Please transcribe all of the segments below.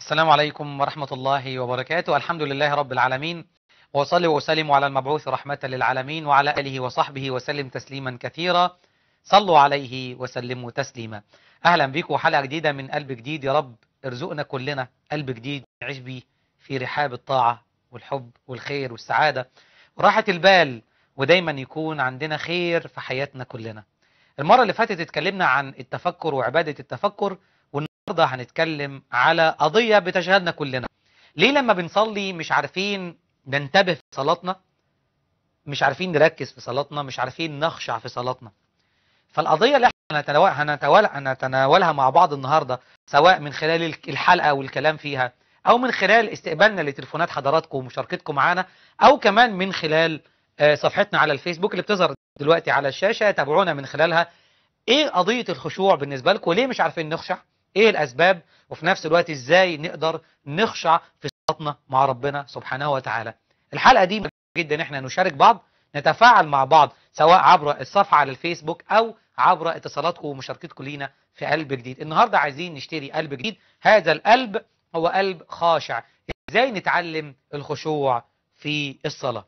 السلام عليكم ورحمة الله وبركاته الحمد لله رب العالمين وصلي وسلم على المبعوث رحمة للعالمين وعلى آله وصحبه وسلم تسليما كثيرا صلوا عليه وسلموا تسليما أهلا بكم حلقة جديدة من قلب جديد يا رب ارزقنا كلنا قلب جديد نعيش بيه في رحاب الطاعة والحب والخير والسعادة وراحة البال ودايما يكون عندنا خير في حياتنا كلنا المرة اللي فاتت اتكلمنا عن التفكر وعبادة التفكر والنهاردة هنتكلم على قضية بتشغلنا كلنا ليه لما بنصلي مش عارفين ننتبه في صلاتنا مش عارفين نركز في صلاتنا مش عارفين نخشع في صلاتنا فالقضية اللي احنا هنتناول- هنتوال- هنتناولها مع بعض النهاردة سواء من خلال الك- الحلقة والكلام فيها او من خلال استقبالنا لتليفونات حضراتكم ومشاركتكم معانا او كمان من خلال آه، صفحتنا على الفيسبوك اللي بتظهر دلوقتي على الشاشة تابعونا من خلالها ايه قضية الخشوع بالنسبة لكم وليه مش عارفين نخشع ايه الاسباب وفي نفس الوقت ازاي نقدر نخشع في صلاتنا مع ربنا سبحانه وتعالى الحلقة دي مهمة جدا ان احنا نشارك بعض نتفاعل مع بعض سواء عبر الصفحة على الفيسبوك او عبر اتصالاتكم ومشاركتكم لينا في قلب جديد النهاردة عايزين نشتري قلب جديد هذا القلب هو قلب خاشع ازاي نتعلم الخشوع في الصلاة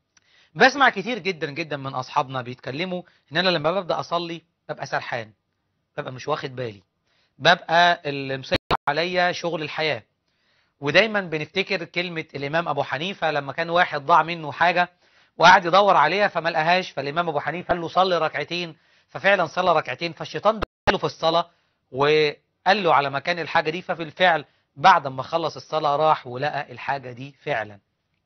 بسمع كتير جدا جدا من اصحابنا بيتكلموا ان انا لما ببدا اصلي ببقى سرحان ببقى مش واخد بالي ببقى اللي مسيطر عليا شغل الحياه ودايما بنفتكر كلمه الامام ابو حنيفه لما كان واحد ضاع منه حاجه وقعد يدور عليها فما لقاهاش فالامام ابو حنيفه قال له صلي ركعتين ففعلا صلى ركعتين فالشيطان له في الصلاه وقال له على مكان الحاجه دي ففي الفعل بعد ما خلص الصلاه راح ولقى الحاجه دي فعلا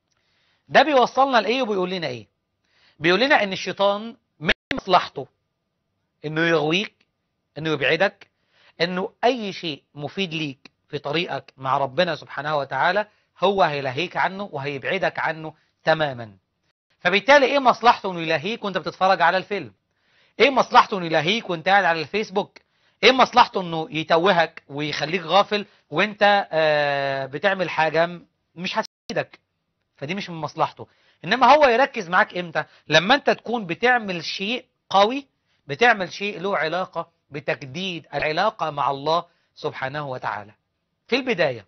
ده بيوصلنا لايه وبيقول لنا ايه بيقول لنا ان الشيطان من مصلحته انه يغويك انه يبعدك انه اي شيء مفيد ليك في طريقك مع ربنا سبحانه وتعالى هو هيلهيك عنه وهيبعدك عنه تماما فبالتالي ايه مصلحته انه يلهيك وانت بتتفرج على الفيلم ايه مصلحته انه يلهيك وانت قاعد على الفيسبوك ايه مصلحته انه يتوهك ويخليك غافل وانت آه بتعمل حاجة م- مش هتفيدك فدي مش من مصلحته انما هو يركز معاك امتى لما انت تكون بتعمل شيء قوي بتعمل شيء له علاقة بتجديد العلاقة مع الله سبحانه وتعالى في البداية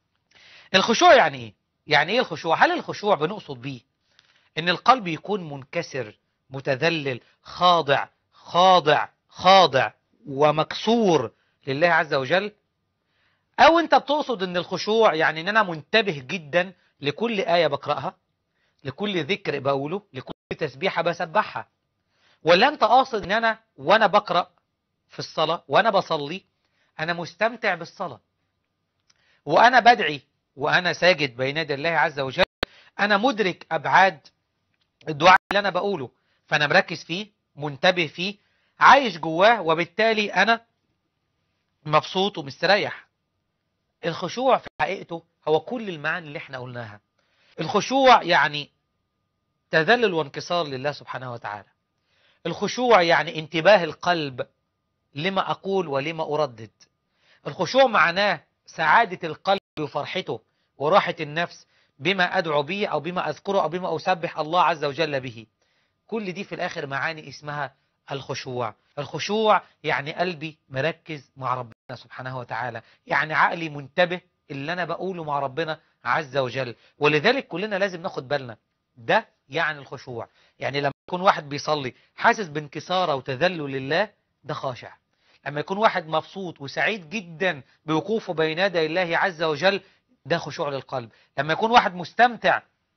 الخشوع يعني ايه يعني ايه الخشوع هل الخشوع بنقصد بيه ان القلب يكون منكسر متذلل خاضع خاضع خاضع ومكسور لله عز وجل او انت بتقصد ان الخشوع يعني ان انا منتبه جدا لكل آية بقرأها لكل ذكر بقوله لكل تسبيحة بسبحها ولا انت قاصد ان انا وانا بقرأ في الصلاة وانا بصلي انا مستمتع بالصلاة وانا بدعي وانا ساجد بين يدي الله عز وجل انا مدرك ابعاد الدعاء اللي انا بقوله فانا مركز فيه منتبه فيه عايش جواه وبالتالي انا مبسوط ومستريح الخشوع في حقيقته هو كل المعاني اللي احنا قلناها الخشوع يعني تذلل وانكسار لله سبحانه وتعالى الخشوع يعني انتباه القلب لما أقول ولما أردد الخشوع معناه سعادة القلب وفرحته وراحة النفس بما أدعو به أو بما أذكره أو بما أسبح الله عز وجل به كل دي في الآخر معاني اسمها الخشوع الخشوع يعني قلبي مركز مع ربنا سبحانه وتعالى يعني عقلي منتبه اللي أنا بقوله مع ربنا عز وجل ولذلك كلنا لازم ناخد بالنا ده يعني الخشوع يعني لما يكون واحد بيصلي حاسس بانكساره وتذلل لله ده خاشع لما يكون واحد مبسوط وسعيد جدا بوقوفه بين يدي الله عز وجل ده خشوع للقلب لما يكون واحد مستمتع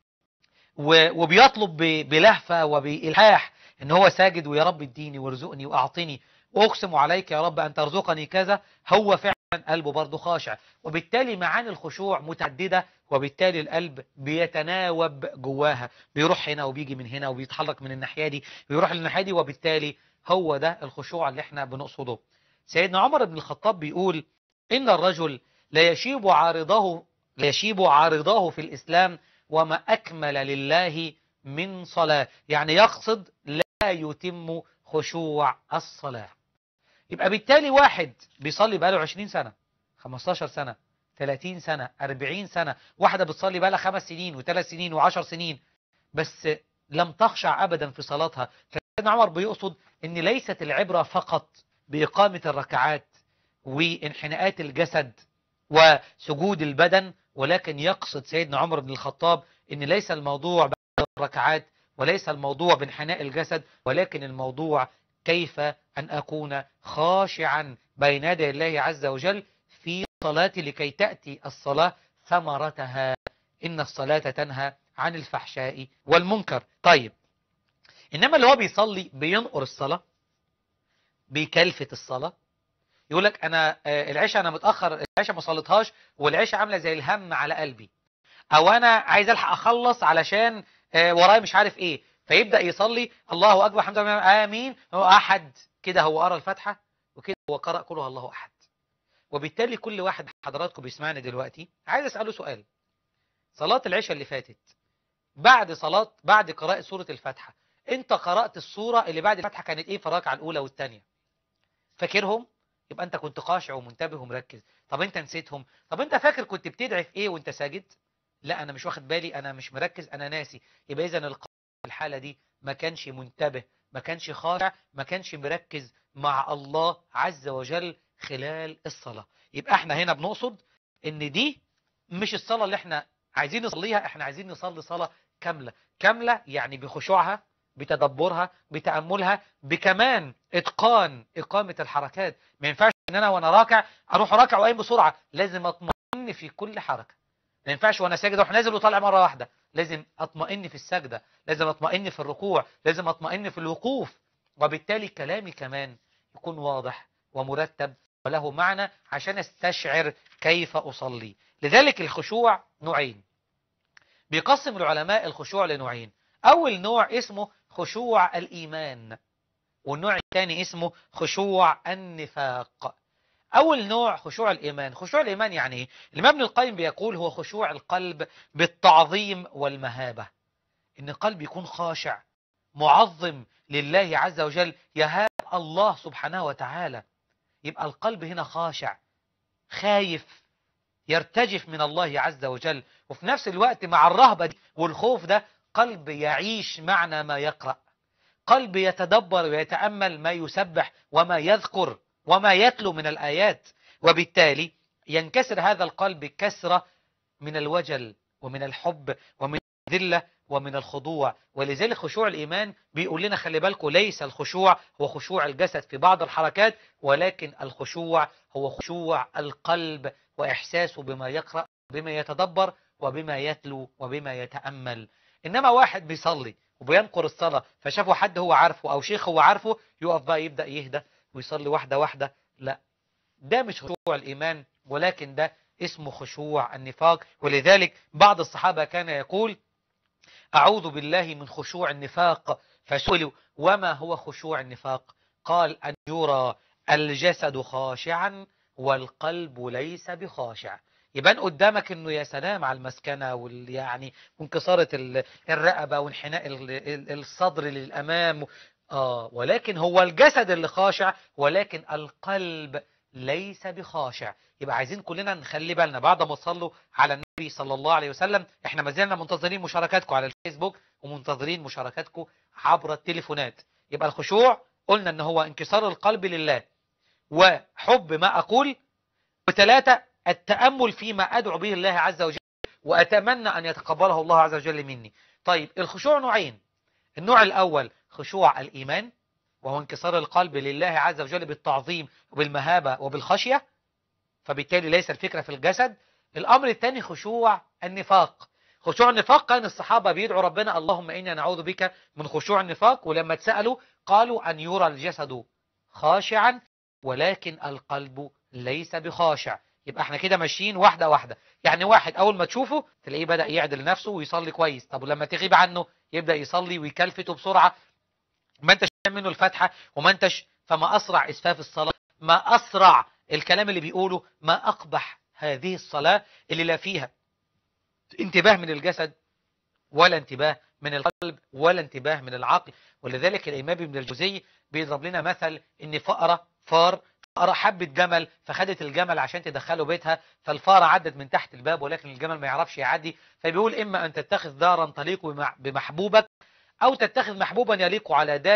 و- وبيطلب ب- بلهفة وبإلحاح ان هو ساجد ويا رب اديني وارزقني واعطني واقسم عليك يا رب ان ترزقني كذا هو فعلا قلبه برضه خاشع وبالتالي معاني الخشوع متعددة وبالتالي القلب بيتناوب جواها بيروح هنا وبيجي من هنا وبيتحرك من الناحية دي ويروح للناحية دي وبالتالي هو ده الخشوع اللي احنا بنقصده سيدنا عمر بن الخطاب بيقول إن الرجل لا يشيب عارضه لا يشيب عارضه في الإسلام وما أكمل لله من صلاة يعني يقصد لا يتم خشوع الصلاة يبقى بالتالي واحد بيصلي بقاله 20 سنة 15 سنة 30 سنة 40 سنة واحدة بتصلي بقالها خمس سنين وثلاث سنين وعشر سنين بس لم تخشع أبدا في صلاتها فسيدنا عمر بيقصد ان ليست العبرة فقط بإقامة الركعات وانحناءات الجسد وسجود البدن ولكن يقصد سيدنا عمر بن الخطاب ان ليس الموضوع بعد الركعات وليس الموضوع بانحناء الجسد ولكن الموضوع كيف أن أكون خاشعا بين يدي الله عز وجل في صلاتي لكي تأتي الصلاة ثمرتها إن الصلاة تنهى عن الفحشاء والمنكر طيب إنما اللي هو بيصلي بينقر الصلاة بيكلفت الصلاة يقول لك أنا العشاء أنا متأخر العشاء ما صليتهاش والعشاء عاملة زي الهم على قلبي أو أنا عايز ألحق أخلص علشان ورايا مش عارف إيه فيبدأ يصلي الله أكبر الحمد لله آمين هو أحد كده هو قرأ الفاتحة وكده هو قرأ كله الله أحد وبالتالي كل واحد حضراتكم بيسمعني دلوقتي عايز أسأله سؤال صلاة العشاء اللي فاتت بعد صلاة بعد قراءة سورة الفاتحة انت قرأت السورة اللي بعد الفاتحة كانت ايه في الركعة الأولى والثانية فاكرهم يبقى انت كنت خاشع ومنتبه ومركز طب انت نسيتهم طب انت فاكر كنت بتدعي في ايه وانت ساجد لا انا مش واخد بالي انا مش مركز انا ناسي يبقى اذا القلب في الحالة دي ما كانش منتبه ما كانش خاشع ما كانش مركز مع الله عز وجل خلال الصلاة يبقى احنا هنا بنقصد ان دي مش الصلاة اللي احنا عايزين نصليها احنا عايزين نصلي صلاة كاملة كاملة يعني بخشوعها بتدبرها بتأملها بكمان اتقان اقامة الحركات ما ينفعش ان انا وانا راكع اروح راكع وقايم بسرعة لازم اطمئن في كل حركة ما ينفعش وانا ساجد اروح نازل وطالع مرة واحدة لازم اطمئن في السجدة لازم اطمئن في الركوع لازم اطمئن في الوقوف وبالتالي كلامي كمان يكون واضح ومرتب وله معنى عشان استشعر كيف أصلي لذلك الخشوع نوعين بيقسم العلماء الخشوع لنوعين أول نوع اسمه خشوع الإيمان والنوع الثاني اسمه خشوع النفاق أول نوع خشوع الإيمان خشوع الإيمان يعني إيه؟ الإمام ابن القيم بيقول هو خشوع القلب بالتعظيم والمهابة إن القلب يكون خاشع معظم لله عز وجل يهاب الله سبحانه وتعالى يبقى القلب هنا خاشع خايف يرتجف من الله عز وجل وفي نفس الوقت مع الرهبة دي والخوف ده قلب يعيش معنى ما يقرأ قلب يتدبر ويتأمل ما يسبح وما يذكر وما يتلو من الآيات وبالتالي ينكسر هذا القلب كسرة من الوجل ومن الحب ومن الذلة ومن الخضوع ولذلك خشوع الإيمان بيقول لنا خلي بالكم ليس الخشوع هو خشوع الجسد في بعض الحركات ولكن الخشوع هو خشوع القلب وإحساسه بما يقرأ بما يتدبر وبما يتلو وبما يتأمل إنما واحد بيصلي وبينقر الصلاة فشافه حد هو عارفه أو شيخ هو عارفه يقف بقى يبدأ يهدى ويصلي واحدة واحدة لا ده مش خشوع الإيمان ولكن ده اسمه خشوع النفاق ولذلك بعض الصحابة كان يقول أعوذ بالله من خشوع النفاق فسئلوا وما هو خشوع النفاق قال أن يرى الجسد خاشعا والقلب ليس بخاشع يبان قدامك انه يا سلام على المسكنة وال يعني وانكسارة الرقبة وانحناء الصدر للأمام آه ولكن هو الجسد اللي خاشع ولكن القلب ليس بخاشع يبقى عايزين كلنا نخلي بالنا بعد ما تصلوا على النبي صلى الله عليه وسلم احنا ما زلنا منتظرين مشاركاتكم على الفيسبوك ومنتظرين مشاركاتكم عبر التليفونات يبقى الخشوع قلنا ان هو انكسار القلب لله وحب ما اقول وثلاثة التأمل فيما أدعو به الله عز وجل وأتمنى أن يتقبله الله عز وجل مني طيب الخشوع نوعين النوع الأول خشوع الإيمان وهو انكسار القلب لله عز وجل بالتعظيم وبالمهابة وبالخشية فبالتالي ليس الفكرة في الجسد الأمر الثاني خشوع النفاق خشوع النفاق كان الصحابة بيدعوا ربنا اللهم إنا نعوذ بك من خشوع النفاق ولما تسألوا قالوا أن يرى الجسد خاشعا ولكن القلب ليس بخاشع يبقى احنا كده ماشيين واحدة واحدة يعني واحد أول ما تشوفه تلاقيه بدأ يعدل نفسه ويصلي كويس طب ولما تغيب عنه يبدأ يصلي ويكلفته بسرعة ما انتش منه الفاتحة وما انتش فما أسرع إسفاف الصلاة ما أسرع الكلام اللي بيقوله ما أقبح هذه الصلاة اللي لا فيها انتباه من الجسد ولا انتباه من القلب ولا انتباه من العقل ولذلك الإمام ابن الجوزي بيضرب لنا مثل ان فأرة فار فأرة حبت جمل فخدت الجمل عشان تدخله بيتها فالفارة عدت من تحت الباب ولكن الجمل ما يعرفش يعدي فبيقول إما أن تتخذ دارا تليق بمحبوبك أو تتخذ محبوبا يليق على دارك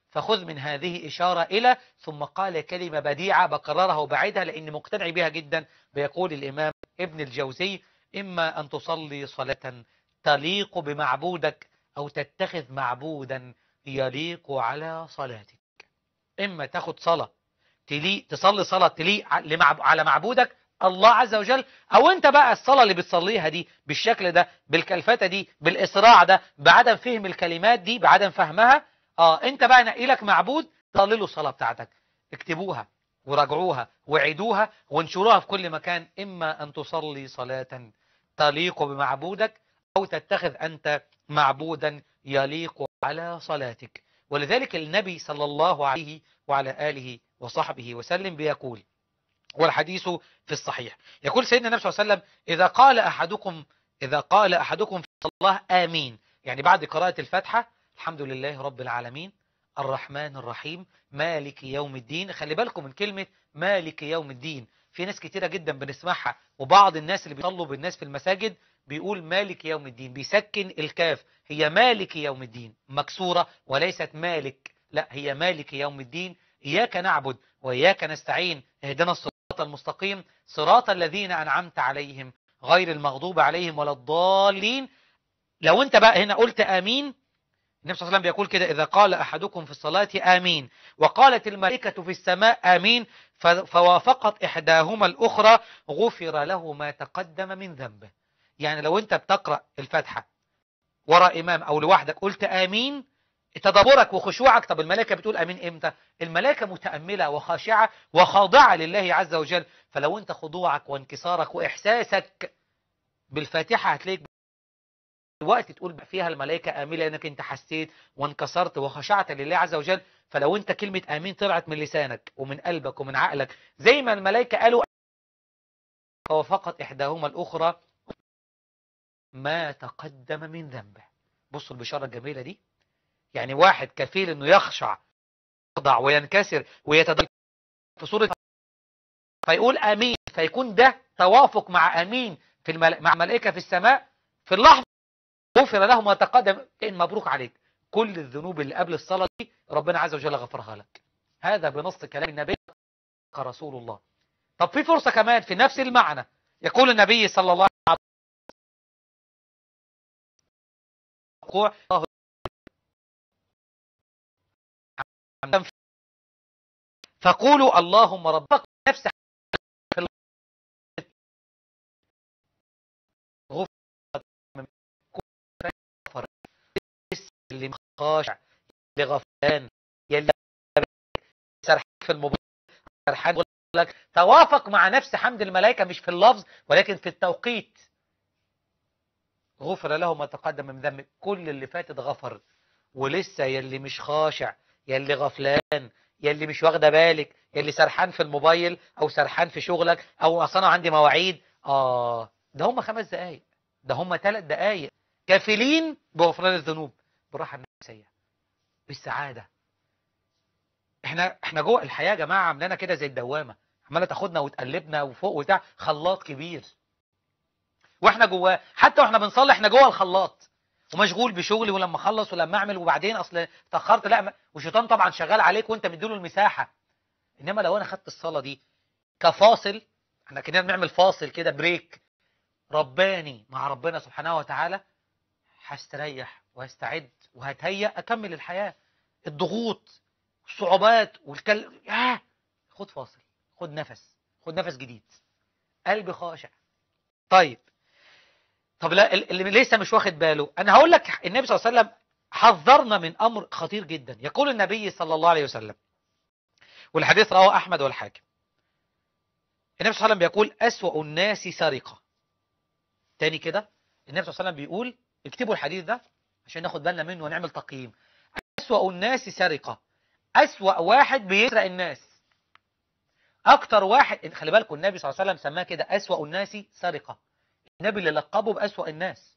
فخذ من هذه إشارة إلى ثم قال كلمة بديعة بكررها وبعيدها لأني مقتنع بها جدا بيقول الإمام ابن الجوزي إما أن تصلي صلاة تليق بمعبودك أو تتخذ معبودا يليق على صلاتك إما تاخد صلاة تليق تصلي صلاة تليق على معبودك الله عز وجل او انت بقى الصلاة اللي بتصليها دي بالشكل ده بالكلفتة دي بالاسراع ده بعدم فهم الكلمات دي بعدم فهمها اه انت بقى نقي لك معبود صلي له الصلاة بتاعتك اكتبوها وراجعوها وعيدوها وانشروها في كل مكان اما ان تصلي صلاة تليق بمعبودك او تتخذ انت معبودا يليق على صلاتك ولذلك النبي صلى الله عليه وعلى آله وصحبه وسلم بيقول والحديث في الصحيح يقول سيدنا النبي صلى الله عليه وسلم إذا قال أحدكم إذا قال أحدكم في الله آمين يعني بعد قراءة الفاتحة الحمد لله رب العالمين الرحمن الرحيم مالك يوم الدين خلي بالكم من كلمة مالك يوم الدين في ناس كتيرة جدا بنسمعها وبعض الناس اللي بيصلوا بالناس في المساجد بيقول مالك يوم الدين بيسكن الكاف هي مالك يوم الدين مكسورة وليست مالك لا هي مالك يوم الدين إياك نعبد وإياك نستعين اهدنا الصراط المستقيم صراط الذين أنعمت عليهم غير المغضوب عليهم ولا الضالين لو انت بقى هنا قلت آمين النبي صلى الله عليه وسلم بيقول كده إذا قال أحدكم في الصلاة آمين وقالت الملائكة في السماء آمين فوافقت إحداهما الأخرى غفر له ما تقدم من ذنبه يعني لو انت بتقرأ الفاتحة وراء إمام أو لوحدك قلت آمين تدبرك وخشوعك طب الملائكة بتقول أمين إمتى الملائكة متأملة وخاشعة وخاضعة لله عز وجل فلو أنت خضوعك وانكسارك وإحساسك بالفاتحة هتلاقيك الوقت تقول فيها الملائكة آمين لأنك أنت حسيت وانكسرت وخشعت لله عز وجل فلو أنت كلمة آمين طلعت من لسانك ومن قلبك ومن عقلك زي ما الملائكة قالوا فوافقت إحداهما الأخرى ما تقدم من ذنبه بصوا البشارة الجميلة دي يعني واحد كفيل انه يخشع يخضع وينكسر ويتدرج في صورة فيقول امين فيكون ده توافق مع امين في المل... مع ملائكة في السماء في اللحظة غفر له ما تقدم إن مبروك عليك كل الذنوب اللي قبل الصلاة دي ربنا عز وجل غفرها لك هذا بنص كلام النبي رسول الله طب في فرصة كمان في نفس المعنى يقول النبي صلى الله عليه وسلم فقولوا اللهم ربك نفس اللي خاشع اللي غفلان يلي سرحان في الموبايل سرحان لك توافق مع نفس حمد الملائكة مش في اللفظ ولكن في التوقيت غفر له ما تقدم من ذنب كل اللي فات اتغفر ولسه يلي مش خاشع يلي غفلان يلي مش واخده بالك يلي سرحان في الموبايل او سرحان في شغلك او اصلا عندي مواعيد اه ده هم خمس دقايق ده هم ثلاث دقايق كافلين بغفران الذنوب بالراحه النفسيه بالسعاده احنا احنا جوه الحياه يا جماعه عاملانا كده زي الدوامه عماله تاخدنا وتقلبنا وفوق وبتاع خلاط كبير واحنا جواه حتى واحنا بنصلي احنا جوه الخلاط ومشغول بشغلي ولما اخلص ولما اعمل وبعدين اصل اتاخرت لا والشيطان طبعا شغال عليك وانت مديله المساحه انما لو انا خدت الصلاه دي كفاصل احنا كده بنعمل فاصل كده بريك رباني مع ربنا سبحانه وتعالى هستريح وهستعد وهتهيأ اكمل الحياه الضغوط الصعوبات والكل ياه خد فاصل خد نفس خد نفس جديد قلبي خاشع طيب طب لا اللي لسه مش واخد باله انا هقول لك النبي صلى الله عليه وسلم حذرنا من امر خطير جدا يقول النبي صلى الله عليه وسلم والحديث رواه احمد والحاكم النبي صلى الله عليه وسلم بيقول اسوأ الناس سرقه تاني كده النبي صلى الله عليه وسلم بيقول اكتبوا الحديث ده عشان ناخد بالنا منه ونعمل تقييم اسوأ الناس سرقه اسوأ واحد بيسرق الناس اكتر واحد خلي بالكم النبي صلى الله عليه وسلم سماه كده اسوأ الناس سرقه النبي اللي لقبه بأسوأ الناس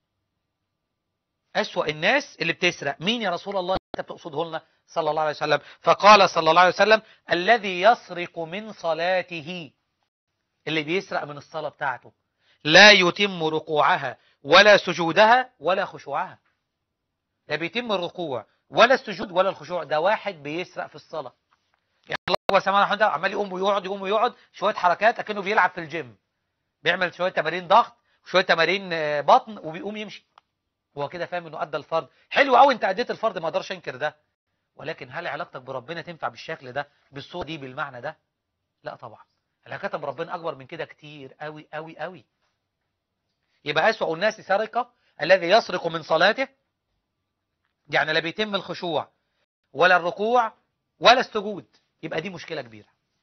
أسوأ الناس اللي بتسرق مين يا رسول الله انت بتقصده لنا صلى الله عليه وسلم فقال صلى الله عليه وسلم الذي يسرق من صلاته اللي بيسرق من الصلاة بتاعته لا يتم ركوعها ولا سجودها ولا خشوعها لا بيتم الركوع ولا السجود ولا الخشوع ده واحد بيسرق في الصلاة يعني الله هو سبحانه وتعالى عمال يقوم ويقعد يقوم ويقعد شوية حركات اكنه بيلعب في الجيم بيعمل شوية تمارين ضغط وشوية تمارين آه، بطن وبيقوم يمشي هو كده فاهم انه ادى الفرض حلو قوي انت اديت الفرض ما اقدرش انكر ده ولكن هل علاقتك بربنا تنفع بالشكل ده بالصورة دي بالمعنى ده لا طبعا علاقتك بربنا اكبر من كده كتير قوي قوي قوي يبقى اسوأ الناس سرقة الذي يسرق من صلاته يعني لا بيتم الخشوع ولا الركوع ولا السجود يبقى دي مشكلة كبيرة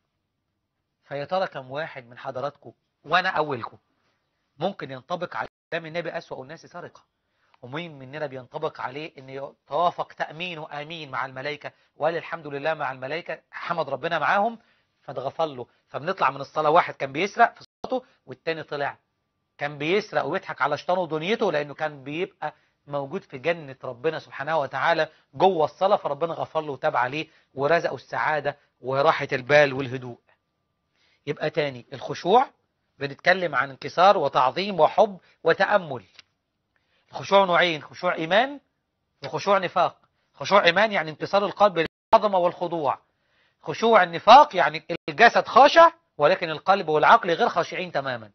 فيا ترى كم واحد من حضراتكم وانا اولكم ممكن ينطبق على كلام النبي اسوأ الناس سرقة ومين مننا بينطبق عليه ان يتوافق تأمينه امين مع الملائكة وقال الحمد لله مع الملائكة حمد ربنا معاهم فاتغفر له فبنطلع من الصلاة واحد كان بيسرق في صلاته والتاني طلع كان بيسرق ويضحك على شيطانه ودنيته لانه كان بيبقى موجود في جنة ربنا سبحانه وتعالى جوه الصلاة فربنا غفر له وتاب عليه ورزقه السعادة وراحة البال والهدوء يبقى تاني الخشوع بنتكلم عن انكسار وتعظيم وحب وتأمل الخشوع نوعين خشوع إيمان وخشوع نفاق خشوع إيمان يعني انتصار القلب للعظمة والخضوع خشوع النفاق يعني الجسد خاشع ولكن القلب والعقل غير خاشعين تماما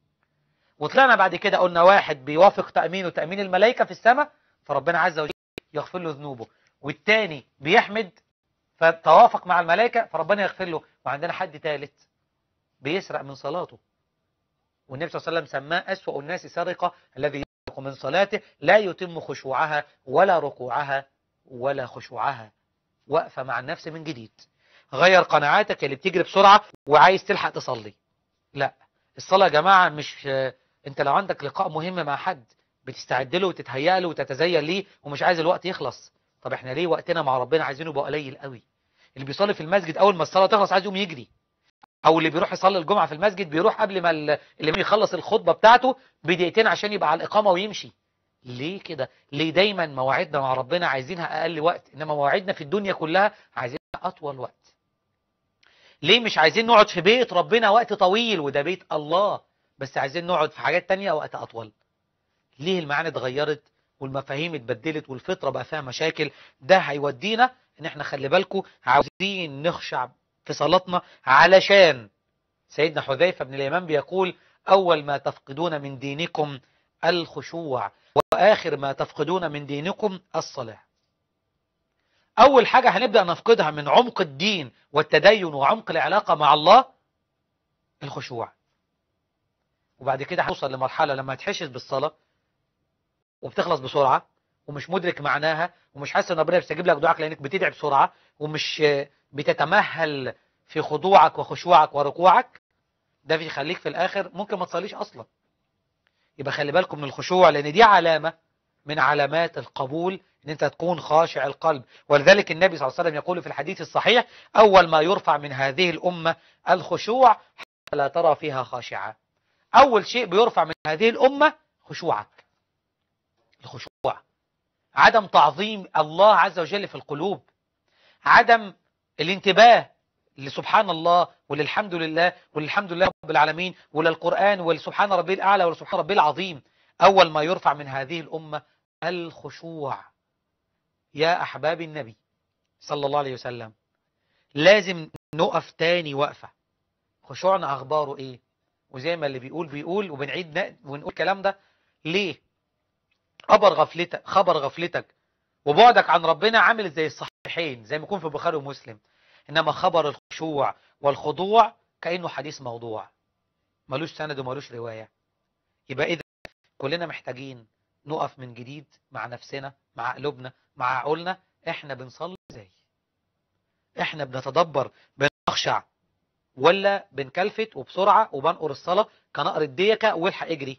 وطلعنا بعد كده قلنا واحد بيوافق تأمينه تأمين الملائكة في السماء فربنا عز وجل يغفر له ذنوبه والتاني بيحمد فتوافق مع الملائكة فربنا يغفر له وعندنا حد ثالث بيسرق من صلاته والنبي صلى الله عليه وسلم سماه أسوأ الناس سرقة الذي يسرق من صلاته لا يتم خشوعها ولا ركوعها ولا خشوعها واقفة مع النفس من جديد غير قناعاتك اللي بتجري بسرعة وعايز تلحق تصلي لا الصلاة يا جماعة مش انت لو عندك لقاء مهم مع حد بتستعد له وتتهيأ له وتتزين ليه ومش عايز الوقت يخلص طب احنا ليه وقتنا مع ربنا عايزينه يبقى قليل قوي اللي بيصلي في المسجد اول ما الصلاه تخلص عايز يقوم يجري او اللي بيروح يصلي الجمعه في المسجد بيروح قبل ما ال- اللي يخلص الخطبه بتاعته بدقيقتين عشان يبقى على الاقامه ويمشي ليه كده ليه دايما مواعيدنا مع ربنا عايزينها اقل وقت انما مواعيدنا في الدنيا كلها عايزينها اطول وقت ليه مش عايزين نقعد في بيت ربنا وقت طويل وده بيت الله بس عايزين نقعد في حاجات تانية وقت اطول ليه المعاني اتغيرت والمفاهيم اتبدلت والفطرة بقى فيها مشاكل ده هيودينا ان احنا خلي بالكم عاوزين نخشع في صلاتنا علشان سيدنا حذيفة بن اليمان بيقول اول ما تفقدون من دينكم الخشوع واخر ما تفقدون من دينكم الصلاة اول حاجة هنبدأ نفقدها من عمق الدين والتدين وعمق العلاقة مع الله الخشوع وبعد كده هنوصل لمرحلة لما تحشش بالصلاة وبتخلص بسرعة ومش مدرك معناها ومش حاسس ان ربنا بيستجيب لك دعائك لانك بتدعي بسرعة ومش بتتمهل في خضوعك وخشوعك وركوعك ده بيخليك في الاخر ممكن ما تصليش اصلا يبقى خلي بالكم من الخشوع لان دي علامة من علامات القبول ان انت تكون خاشع القلب ولذلك النبي صلى الله عليه وسلم يقول في الحديث الصحيح اول ما يرفع من هذه الامة الخشوع حتى لا ترى فيها خاشعة اول شيء بيرفع من هذه الامة خشوعك الخشوع عدم تعظيم الله عز وجل في القلوب عدم الانتباه لسبحان الله وللحمد لله وللحمد لله رب العالمين وللقرآن ولسبحان ربي الأعلى ولسبحان ربي العظيم أول ما يرفع من هذه الأمة الخشوع يا أحباب النبي صلى الله عليه وسلم لازم نقف تاني وقفة خشوعنا أخباره إيه وزي ما اللي بيقول بيقول وبنعيد ن- ونقول الكلام ده ليه خبر غفلتك خبر غفلتك وبعدك عن ربنا عامل زي الصحيحين زي ما يكون في البخاري ومسلم انما خبر الخشوع والخضوع كانه حديث موضوع ملوش سند وملوش روايه يبقى اذا كلنا محتاجين نقف من جديد مع نفسنا مع قلوبنا مع عقولنا احنا بنصلي ازاي احنا بنتدبر بنخشع ولا بنكلفت وبسرعه وبنقر الصلاه كنقر الديكه والحق اجري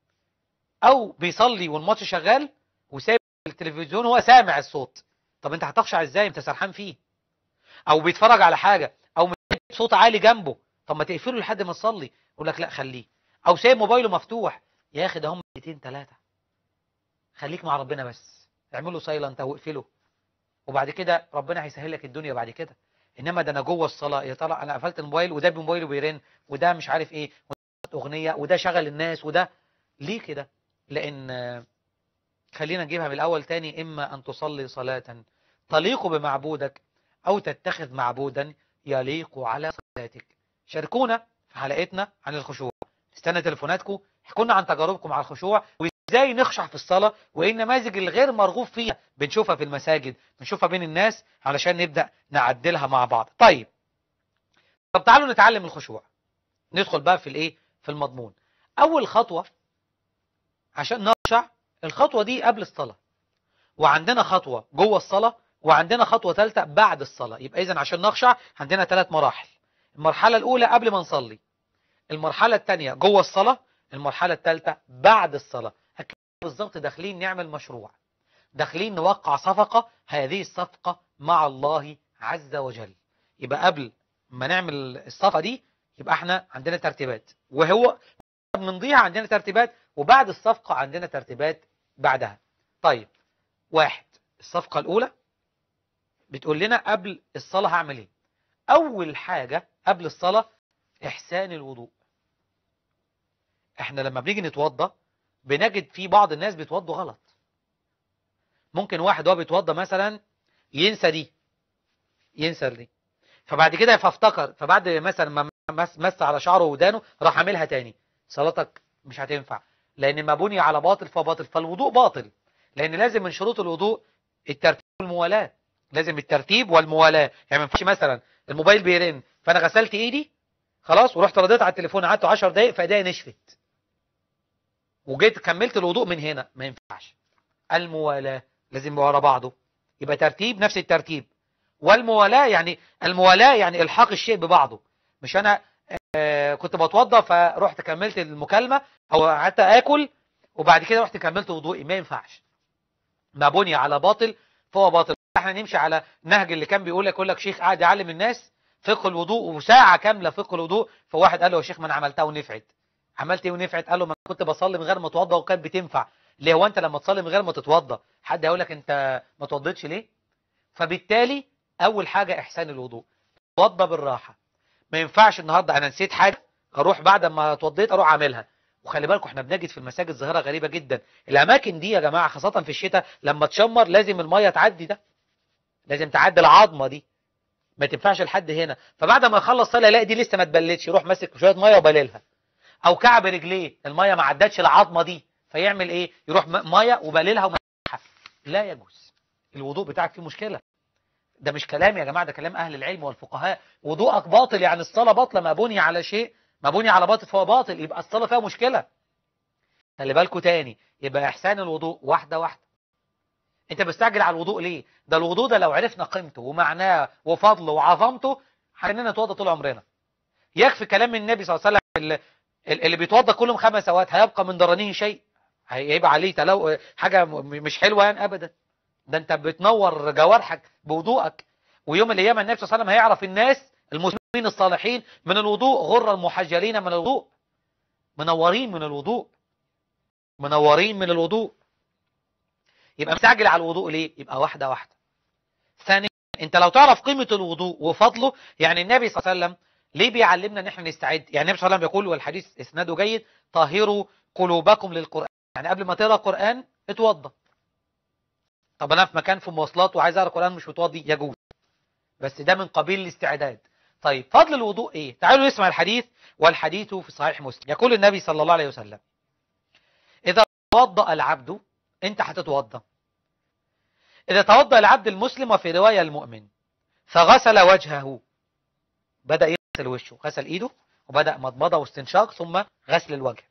او بيصلي والماتش شغال وسايب التلفزيون وهو سامع الصوت طب انت هتخشع ازاي انت سرحان فيه او بيتفرج على حاجه او متابع صوت عالي جنبه طب ما تقفله لحد ما تصلي يقول لك لا خليه او سايب موبايله مفتوح يا اخي ده هم دقيقتين ثلاثه خليك مع ربنا بس اعمله سايلنت او اقفله وبعد كده ربنا هيسهل لك الدنيا بعد كده انما ده انا جوه الصلاه يا ترى انا قفلت الموبايل وده بموبايله بيرن وده مش عارف ايه وده اغنيه وده شغل الناس وده ليه كده لان آه، خلينا نجيبها من الاول تاني اما ان تصلي صلاه تليق بمعبودك أو تتخذ معبودا يليق على صلاتك شاركونا في حلقتنا عن الخشوع استنى تليفوناتكم احكوا لنا عن تجاربكم على الخشوع وازاي نخشع في الصلاة وايه النماذج الغير مرغوب فيها بنشوفها في المساجد بنشوفها بين الناس علشان نبدأ نعدلها مع بعض طيب طب تعالوا نتعلم الخشوع ندخل بقى في الايه في المضمون اول خطوة عشان نخشع الخطوة دي قبل الصلاة وعندنا خطوة جوه الصلاة وعندنا خطوة ثالثة بعد الصلاة يبقى إذا عشان نخشع عندنا ثلاث مراحل المرحلة الأولى قبل ما نصلي المرحلة الثانية جوه الصلاة المرحلة الثالثة بعد الصلاة بالظبط داخلين نعمل مشروع داخلين نوقع صفقة هذه الصفقة مع الله عز وجل يبقى قبل ما نعمل الصفقة دي يبقى احنا عندنا ترتيبات وهو بنضيع عندنا ترتيبات وبعد الصفقة عندنا ترتيبات بعدها طيب واحد الصفقة الأولى بتقول لنا قبل الصلاة هعمل ايه أول حاجة قبل الصلاة إحسان الوضوء احنا لما بنيجي نتوضى بنجد في بعض الناس بيتوضوا غلط ممكن واحد وهو بيتوضى مثلا ينسى دي ينسى دي فبعد كده فافتكر فبعد مثلا ما مس, مس على شعره ودانه راح عاملها تاني صلاتك مش هتنفع لان ما بني على باطل فباطل فالوضوء باطل لان لازم من شروط الوضوء الترتيب والموالاه لازم الترتيب والموالاه يعني ما ينفعش مثلا الموبايل بيرن فانا غسلت ايدي خلاص ورحت رديت على التليفون قعدت 10 دقايق فايديا نشفت وجيت كملت الوضوء من هنا ما ينفعش الموالاه لازم ورا بعضه يبقى ترتيب نفس الترتيب والموالاه يعني الموالاه يعني الحاق الشيء ببعضه مش انا آه كنت بتوضى فرحت كملت المكالمه او قعدت اكل وبعد كده رحت كملت وضوئي ما ينفعش ما بني على باطل فهو باطل احنا نمشي على نهج اللي كان بيقول لك يقول لك شيخ قاعد يعلم الناس فقه الوضوء وساعه كامله فقه الوضوء فواحد قال له يا شيخ ما انا عملتها ونفعت عملت ايه ونفعت قال له ما كنت بصلي من غير ما اتوضى وكانت بتنفع ليه هو انت لما تصلي من غير ما تتوضى حد هيقول لك انت ما توضيتش ليه فبالتالي اول حاجه احسان الوضوء توضى بالراحه ما ينفعش النهارده انا نسيت حاجه اروح بعد ما اتوضيت اروح اعملها وخلي بالكم احنا بنجد في المساجد ظاهره غريبه جدا الاماكن دي يا جماعه خاصه في الشتاء لما تشمر لازم الميه تعدي ده لازم تعدي العظمه دي ما تنفعش لحد هنا فبعد ما يخلص صلاه يلاقي دي لسه ما اتبلتش يروح ماسك شويه ميه وبللها او كعب رجليه الميه ما عدتش العظمه دي فيعمل ايه يروح ميه وبللها ومسحها لا يجوز الوضوء بتاعك فيه مشكله ده مش كلام يا جماعه ده كلام اهل العلم والفقهاء وضوءك باطل يعني الصلاه باطله ما بني على شيء ما بني على باطل فهو باطل يبقى الصلاه فيها مشكله خلي بالكوا تاني يبقى احسان الوضوء واحده واحده انت مستعجل على الوضوء ليه ده الوضوء ده لو عرفنا قيمته ومعناه وفضله وعظمته هننا نتوضى طول عمرنا يكفي كلام النبي صلى الله عليه وسلم اللي بيتوضى كلهم خمس سوات هيبقى من درانيه شيء هيبقى عليه تلو حاجه مش حلوه يعني ابدا ده انت بتنور جوارحك بوضوءك ويوم الايام النبي صلى الله عليه وسلم هيعرف الناس المسلمين الصالحين من الوضوء غر المحجلين من الوضوء منورين من الوضوء منورين من الوضوء يبقى مستعجل على الوضوء ليه يبقى واحده واحده ثانيا انت لو تعرف قيمه الوضوء وفضله يعني النبي صلى الله عليه وسلم ليه بيعلمنا ان احنا نستعد يعني النبي صلى الله عليه وسلم يقول والحديث اسناده جيد طهروا قلوبكم للقران يعني قبل ما تقرا قران اتوضى طب انا في مكان في مواصلات وعايز اقرا قران مش متوضي يجوز بس ده من قبيل الاستعداد طيب فضل الوضوء ايه تعالوا نسمع الحديث والحديث في صحيح مسلم يقول النبي صلى الله عليه وسلم اذا توضا العبد انت هتتوضا اذا توضا العبد المسلم وفي روايه المؤمن فغسل وجهه بدا يغسل وشه غسل ايده وبدا مضمضه واستنشاق ثم غسل الوجه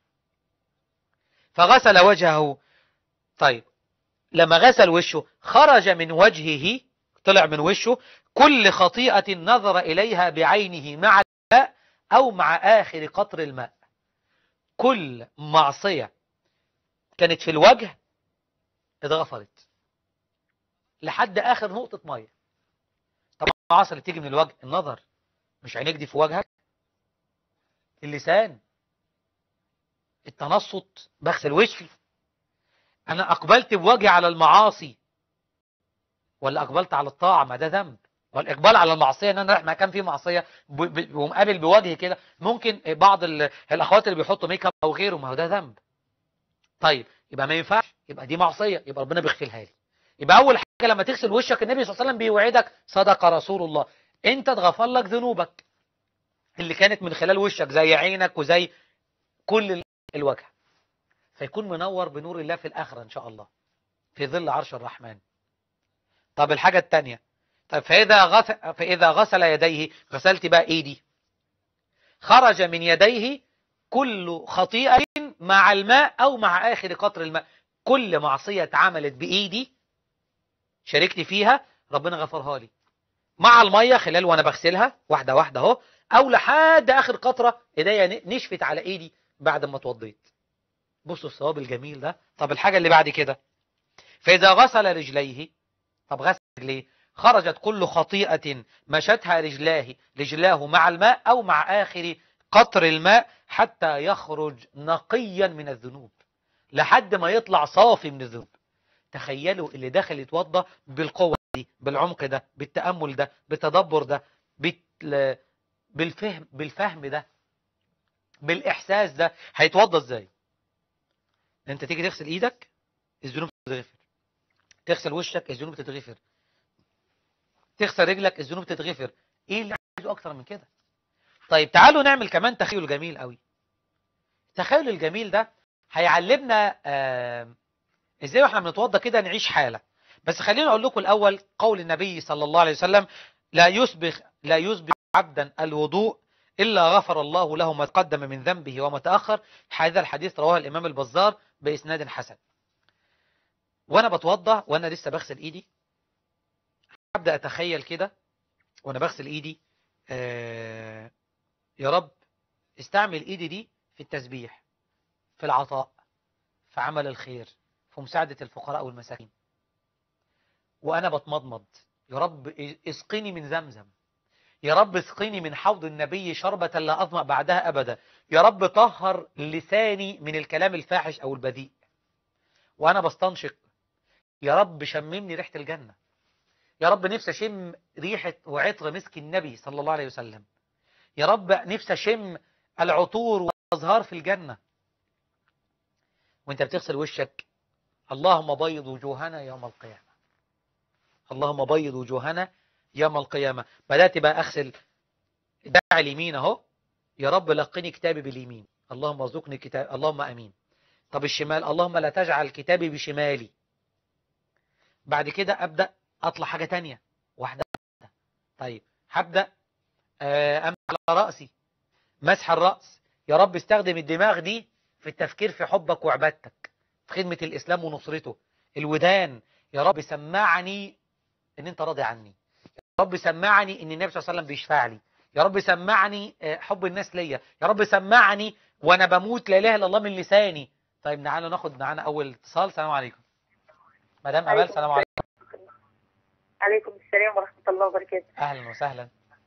فغسل وجهه طيب لما غسل وشه خرج من وجهه طلع من وشه كل خطيئة نظر إليها بعينه مع الماء أو مع آخر قطر الماء كل معصية كانت في الوجه اتغفرت لحد آخر نقطة مية طبعا المعاصي اللي تيجي من الوجه النظر مش عينيك دي في وجهك اللسان التنصت بغسل وشي انا اقبلت بوجهي على المعاصي ولا اقبلت على الطاعه ما ده ذنب والاقبال على المعصيه ان انا رايح مكان فيه معصيه ومقابل بوجهي كده ممكن بعض الاخوات اللي بيحطوا ميك اب او غيره ما هو ده ذنب طيب يبقى ما ينفعش يبقى دي معصيه يبقى ربنا بيغفرها لي يبقى اول لما تغسل وشك النبي صلى الله عليه وسلم بيوعدك صدق رسول الله انت اتغفر لك ذنوبك اللي كانت من خلال وشك زي عينك وزي كل الوجه فيكون منور بنور الله في الآخرة إن شاء الله في ظل عرش الرحمن طب الحاجة التانية طب فإذا غسل, فإذا غسل يديه غسلت بقى إيدي خرج من يديه كل خطيئة مع الماء أو مع آخر قطر الماء كل معصية اتعملت بإيدي شاركت فيها ربنا غفرها لي مع المية خلال وأنا بغسلها واحدة واحدة اهو أو لحد آخر قطرة إيديا نشفت على إيدي بعد ما اتوضيت بصوا الثواب الجميل ده طب الحاجة اللي بعد كده فإذا غسل رجليه طب غسل رجليه خرجت كل خطيئة مشتها رجلاه رجلاه مع الماء أو مع آخر قطر الماء حتى يخرج نقيا من الذنوب لحد ما يطلع صافي من الذنوب تخيلوا اللي داخل يتوضى بالقوة دي بالعمق ده بالتأمل ده بالتدبر ده بالفهم بالفهم ده بالإحساس ده هيتوضى ازاي انت تيجي تغسل ايدك الذنوب تتغفر تغسل وشك الذنوب تتغفر تغسل رجلك الذنوب تتغفر ايه اللي عايزه اكتر من كده طيب تعالوا نعمل كمان تخيل جميل قوي التخيل الجميل ده هيعلمنا آه ازاي واحنا بنتوضى كده نعيش حالة بس خليني اقول لكم الاول قول النبي صلى الله عليه وسلم لا يسبغ لا يسبغ عبدا الوضوء إلا غفر الله له ما تقدم من ذنبه وما تأخر هذا الحديث رواه الإمام البزار بإسناد حسن وأنا بتوضى وأنا لسه بغسل إيدي أبدأ أتخيل كده وأنا بغسل إيدي آه يا رب استعمل إيدي دي في التسبيح في العطاء في عمل الخير في مساعدة الفقراء والمساكين وأنا بتمضمض يا رب اسقني من زمزم يا رب اسقني من حوض النبي شربة لا أظمأ بعدها أبدا يا رب طهر لساني من الكلام الفاحش أو البذيء وأنا بستنشق يا رب شممني ريحة الجنة يا رب نفسي أشم ريحة وعطر مسك النبي صلى الله عليه وسلم يا رب نفسي أشم العطور والأزهار في الجنة وانت بتغسل وشك اللهم بيض وجوهنا يوم القيامة اللهم بيض وجوهنا يوم القيامة بدأت بقى أغسل داع اليمين أهو يا رب لقني كتابي باليمين اللهم ارزقني كتاب اللهم أمين طب الشمال اللهم لا تجعل كتابي بشمالي بعد كده أبدأ أطلع حاجة تانية واحدة طيب هبدأ أمسح على رأسي مسح الرأس يا رب استخدم الدماغ دي في التفكير في حبك وعبادتك في خدمة الإسلام ونصرته الودان يا رب سمعني ان انت راضي عني يا رب سمعني ان النبي صلى الله عليه وسلم بيشفع لي يا رب سمعني حب الناس ليا يا رب سمعني وانا بموت لا اله الا الله من لساني طيب تعالوا ناخد معانا اول اتصال السلام عليكم مدام امال السلام عليكم عليكم السلام ورحمه الله وبركاته اهلا وسهلا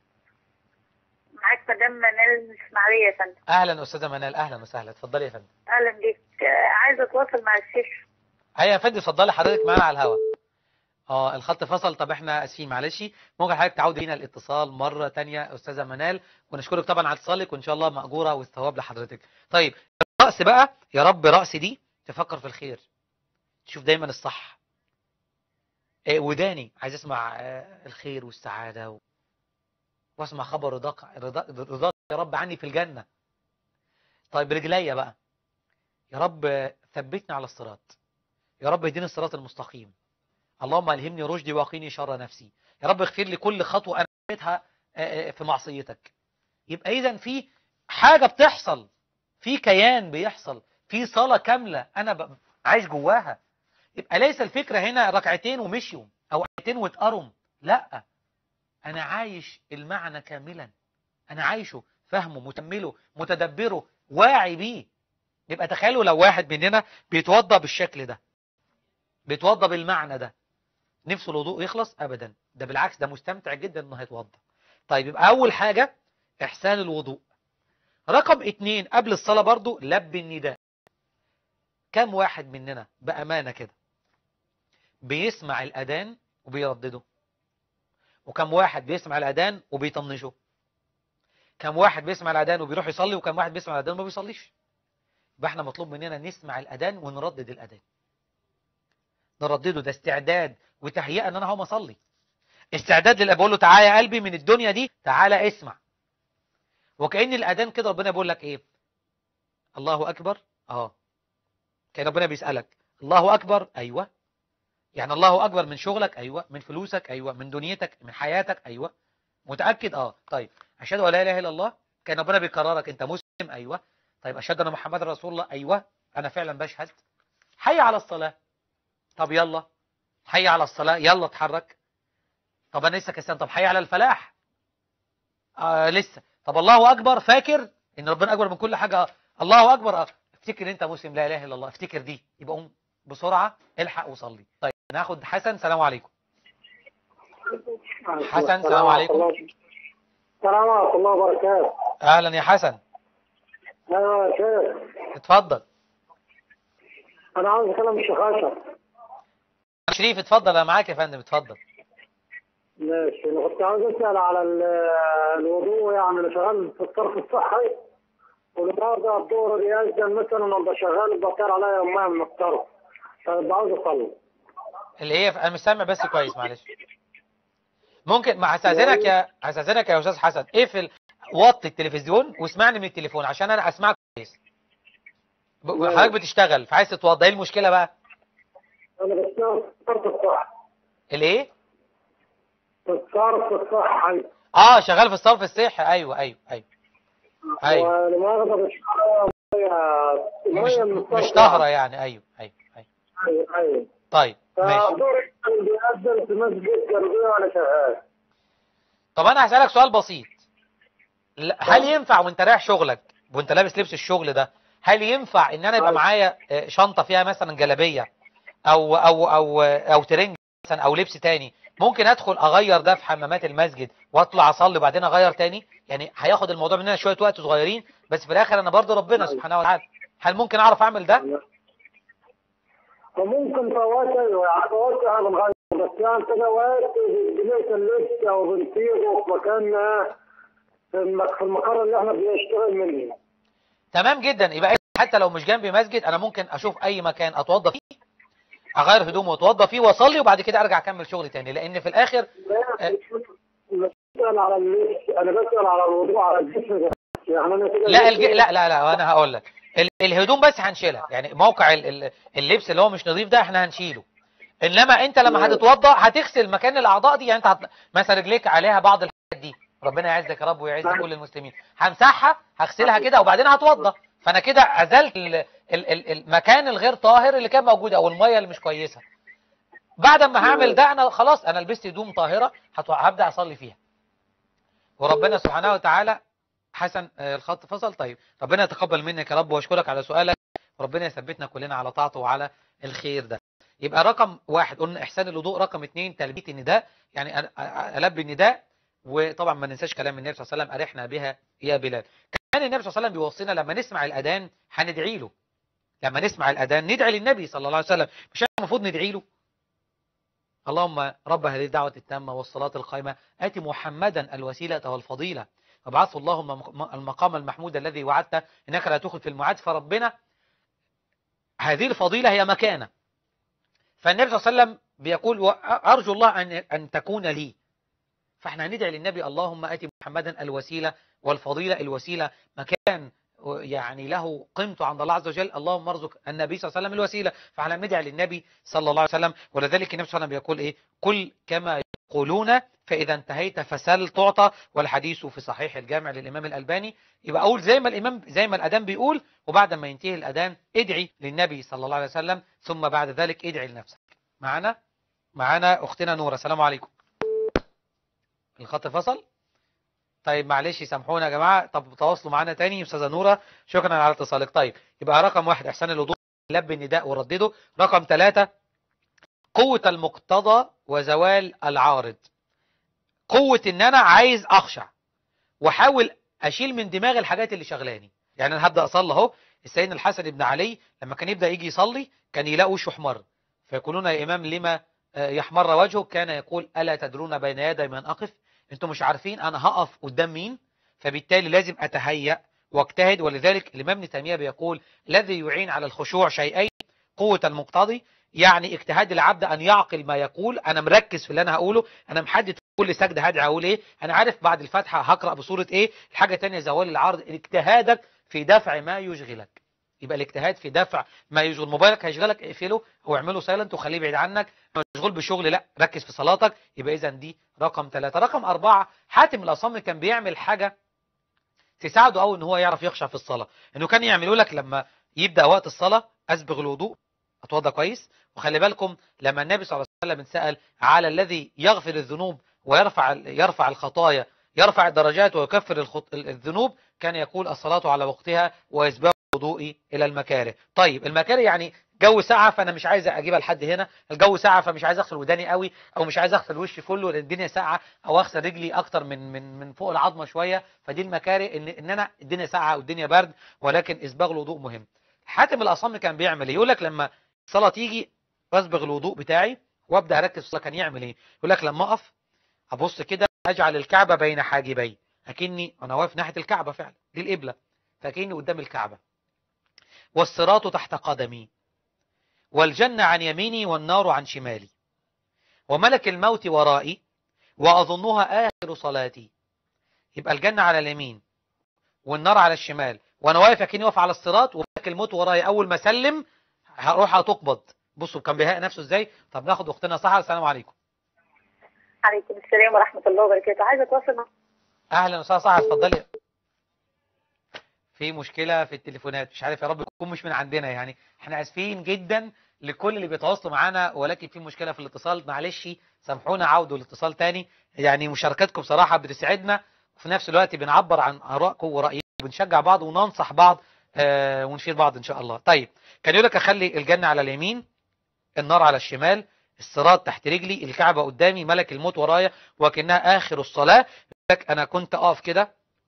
معاك مدام منال من اسماعيليه يا فندم اهلا استاذه منال اهلا وسهلا اتفضلي يا فندم اهلا بيك عايزه اتواصل مع الشيخ ايوه يا فندم اتفضلي حضرتك معانا على الهواء اه الخط فصل طب احنا اسفين معلش ممكن حضرتك تعود لينا الاتصال مرة تانية استاذة منال ونشكرك طبعا على اتصالك وان شاء الله مأجورة والثواب لحضرتك طيب الرأس بقى يا رب رأسي دي تفكر في الخير تشوف دايما الصح إيه وداني عايز اسمع آه الخير والسعادة و... واسمع خبر رضاك رضاك رضاك يا رب عني في الجنة طيب رجليا بقى يا رب ثبتني على الصراط يا رب اهديني الصراط المستقيم اللهم الهمني رشدي واقيني شر نفسي يا رب اغفر لي كل خطوة انا عملتها في معصيتك يبقى اذا في حاجة بتحصل في كيان بيحصل في صلاة كاملة انا عايش جواها يبقى ليس الفكرة هنا ركعتين ومشيوا او ركعتين واتقرم لا انا عايش المعنى كاملا انا عايشه فهمه متمله متدبره واعي بيه يبقى تخيلوا لو واحد مننا بيتوضى بالشكل ده بيتوضى بالمعنى ده نفسه الوضوء يخلص ابدا ده بالعكس ده مستمتع جدا انه هيتوضى طيب يبقى اول حاجة احسان الوضوء رقم اتنين قبل الصلاة برضو لب النداء كم واحد مننا بأمانة كده بيسمع الأذان وبيردده وكم واحد بيسمع الأذان وبيطنشه كم واحد بيسمع الأذان وبيروح يصلي وكم واحد بيسمع الأذان وما بيصليش يبقى احنا مطلوب مننا نسمع الأذان ونردد الأذان نردده ده استعداد وتهيئه ان انا هقوم اصلي استعداد لله بقول له تعالى يا قلبي من الدنيا دي تعالى اسمع وكأن الاذان كده ربنا بيقول لك ايه الله اكبر اه كان ربنا بيسالك الله اكبر ايوه يعني الله اكبر من شغلك ايوه من فلوسك ايوه من دنيتك من حياتك ايوه متاكد اه طيب اشهد ان لا اله الا الله كان ربنا بيكررك انت مسلم ايوه طيب اشهد ان محمد رسول الله ايوه انا فعلا بشهد حي على الصلاه طب يلا حي على الصلاه يلا اتحرك طب انا لسه كسلان طب حي على الفلاح آه لسه طب الله اكبر فاكر ان ربنا اكبر من كل حاجه الله اكبر آه. افتكر انت مسلم لا اله الا الله افتكر دي يبقى قوم بسرعه الحق وصلي طيب ناخد حسن سلام عليكم حسن، السلام عليكم. السلام ورحمة الله وبركاته اهلا يا حسن أيوة يا شيخ اتفضل أنا عاوز أكلم الشيخ أشرف شريف اتفضل انا معاك يا فندم اتفضل ماشي أنا كنت عاوز أسأل على ال- الوضوء يعني أنا شغال في الصرف الصحي والنهارده الظهر بيأذن مثلا أنا شغال بطير عليا يومين من الصرف طيب عاوز أصلي اللي هي انا مش سامع بس كويس معلش ممكن مع استاذنك يا استاذنك يا استاذ حسن اقفل وطي التلفزيون واسمعني من التليفون عشان انا اسمعك كويس ب- حضرتك بتشتغل فعايز تتوضى ايه المشكله بقى أنا بشتغل في الصرف الصحي الايه في الصرف الصحي اه شغال في الصرف الصحي ايوه ايوه ايوه ايوه والمؤاخذة بشتغل مية مش مية من الصرف مش طهره يعني ايوه ايوه ايوه أيوة أيوة طيب ماشي فدور بيأذن في مسجد جنبي وأنا شغال طب انا هسالك سؤال بسيط ل- هل ينفع وانت رايح شغلك وانت لابس لبس الشغل ده هل ينفع ان انا يبقى أيوة. معايا آه، شنطه فيها مثلا جلابيه او او او او ترنج مثلا او لبس تاني ممكن ادخل اغير ده في حمامات المسجد واطلع اصلي وبعدين اغير تاني يعني هياخد الموضوع مننا شويه وقت صغيرين بس في الاخر انا برضو ربنا أيوة. سبحانه وتعالى هل ممكن اعرف اعمل ده وممكن فواتي يعني فواتي هذا الغاية بس يعني كده وقت بنيت اللبس او بنطيره في مكان في المك- في المقر اللي احنا بنشتغل منه تمام جدا يبقى حتى لو مش جنبي مسجد انا ممكن اشوف اي مكان اتوضى فيه اغير هدومي واتوضى فيه واصلي وبعد كده ارجع اكمل شغلي تاني لان في الاخر لا بسأل على اللبس انا بسأل على الوضوء على الجسم يعني انا كده لا الج... لا لا لا انا هقول لك ال... الهدوم بس هنشيلها يعني موقع ال... ال- اللبس اللي هو مش نظيف ده احنا هنشيله انما انت لما هتتوضى هتغسل مكان الاعضاء دي يعني انت هت... مثلا رجليك عليها بعض الحاجات دي ربنا يعزك يا رب ويعز كل المسلمين همسحها هغسلها كده وبعدين هتوضى فانا كده ازلت ال... ال... ال... المكان الغير طاهر اللي كان موجود او الميه اللي مش كويسه بعد ما هعمل ده انا خلاص انا لبست هدوم طاهره هت... هبدا اصلي فيها وربنا سبحانه وتعالى حسن آه، الخط فصل طيب ربنا يتقبل منك يا رب واشكرك على سؤالك وربنا يثبتنا كلنا على طاعته وعلى الخير ده يبقى رقم واحد قلنا احسان الوضوء رقم اثنين تلبيه النداء يعني أ- أ- البي النداء وطبعا ما ننساش كلام النبي صلى الله عليه وسلم ارحنا بها يا بلال كان النبي صلى الله عليه وسلم بيوصينا لما نسمع الاذان هندعي له لما نسمع الاذان ندعي للنبي صلى الله عليه وسلم مش إحنا المفروض ندعي له اللهم رب هذه الدعوة التامة والصلاة القائمة آت محمدا الوسيلة والفضيلة وابعثه اللهم المقام المحمود الذي وعدته انك لا تخلف الميعاد فربنا هذه الفضيلة هي مكانة فالنبي صلى الله عليه وسلم بيقول وأرجو الله أن أن تكون لي فاحنا هندعي للنبي اللهم آتي محمدا الوسيلة والفضيلة الوسيلة مكان يعني له قيمته عند الله عز وجل اللهم ارزق النبي صلى الله عليه وسلم الوسيلة فاحنا بندعي للنبي صلى الله عليه وسلم ولذلك النبي صلى الله عليه وسلم بيقول ايه قل كما يقولون فإذا انتهيت فسل تعطى والحديث في صحيح الجامع للإمام الألباني يبقى أقول زي ما الإمام زي ما الأذان بيقول وبعد ما ينتهي الأذان ادعي للنبي صلى الله عليه وسلم ثم بعد ذلك ادعي لنفسك معنا معنا أختنا نورة السلام عليكم الخط فصل طيب معلش سامحونا يا جماعة طب تواصلوا معانا تاني يا أستاذة نورة شكرا على اتصالك طيب يبقى رقم واحد إحسان الوضوء لب النداء وردده رقم ثلاثة قوة المقتضى وزوال العارض قوة ان انا عايز اخشع واحاول اشيل من دماغي الحاجات اللي شغلاني يعني انا هبدا اصلي اهو السيدنا الحسن بن علي لما كان يبدا يجي يصلي كان يلاقي وشه احمر فيقولون يا امام لما آه، يحمر وجهه كان يقول الا تدرون بين يدي من اقف انتم مش عارفين انا هقف قدام مين فبالتالي لازم اتهيأ واجتهد ولذلك الامام ابن تيميه بيقول الذي يعين على الخشوع شيئين قوة المقتضي يعني اجتهاد العبد ان يعقل ما يقول انا مركز في اللي انا هقوله انا محدد كل سجده هدعي اقول ايه انا عارف بعد الفاتحه هقرا بصوره ايه الحاجه الثانيه زوال العرض اجتهادك في دفع ما يشغلك يبقى الاجتهاد في دفع ما يشغل موبايلك هيشغلك اقفله او اعمله سايلنت وخليه بعيد عنك مشغول بشغل لا ركز في صلاتك يبقى اذا دي رقم ثلاثة رقم أربعة حاتم الأصم كان بيعمل حاجة تساعده أو إن هو يعرف يخشع في الصلاة إنه كان يعملوا لك لما يبدأ وقت الصلاة أسبغ الوضوء أتوضى كويس وخلي بالكم لما النبي صلى الله عليه وسلم سأل على الذي يغفر الذنوب ويرفع يرفع الخطايا يرفع الدرجات ويكفر الخط... الذنوب كان يقول الصلاة على وقتها وإسباغ وضوئي إلى المكاره طيب المكاره يعني جو ساعة فأنا مش عايز أجيبها لحد هنا الجو ساعة فمش عايز أغسل وداني قوي أو مش عايز أغسل وشي كله لأن الدنيا ساعة أو أغسل رجلي أكتر من من من فوق العظمة شوية فدي المكاره إن إن أنا الدنيا ساعة والدنيا برد ولكن إسباغ الوضوء مهم حاتم الأصم كان بيعمل إيه يقول لك لما الصلاة تيجي بسبغ الوضوء بتاعي وابدا اركز في الصلاه كان يعمل ايه يقول لك لما اقف ابص كده اجعل الكعبه بين حاجبي اكني انا واقف ناحيه الكعبه فعلا دي القبله فاكني قدام الكعبه والصراط تحت قدمي والجنه عن يميني والنار عن شمالي وملك الموت ورائي واظنها اخر صلاتي يبقى الجنه على اليمين والنار على الشمال وانا واقف اكني واقف على الصراط وملك الموت ورايا اول ما اسلم هروح هتقبض بصوا كان بيهيئ نفسه ازاي طب ناخد اختنا سحر السلام عليكم عليكم السلام ورحمة الله وبركاته عايزة أتواصل مع اهلا وسهلا سحر اتفضلي في مشكله في التليفونات مش عارف يا رب يكون مش من عندنا يعني احنا اسفين جدا لكل اللي بيتواصلوا معانا ولكن في مشكله في الاتصال معلش سامحونا عودوا الاتصال تاني يعني مشاركتكم بصراحه بتسعدنا وفي نفس الوقت بنعبر عن ارائكم ورايكم وبنشجع بعض وننصح بعض آه ونشير بعض ان شاء الله طيب كان يقول لك اخلي الجنه على اليمين النار على الشمال الصراط تحت رجلي الكعبة قدامي ملك الموت ورايا وكأنها آخر الصلاة لك أنا كنت أقف كده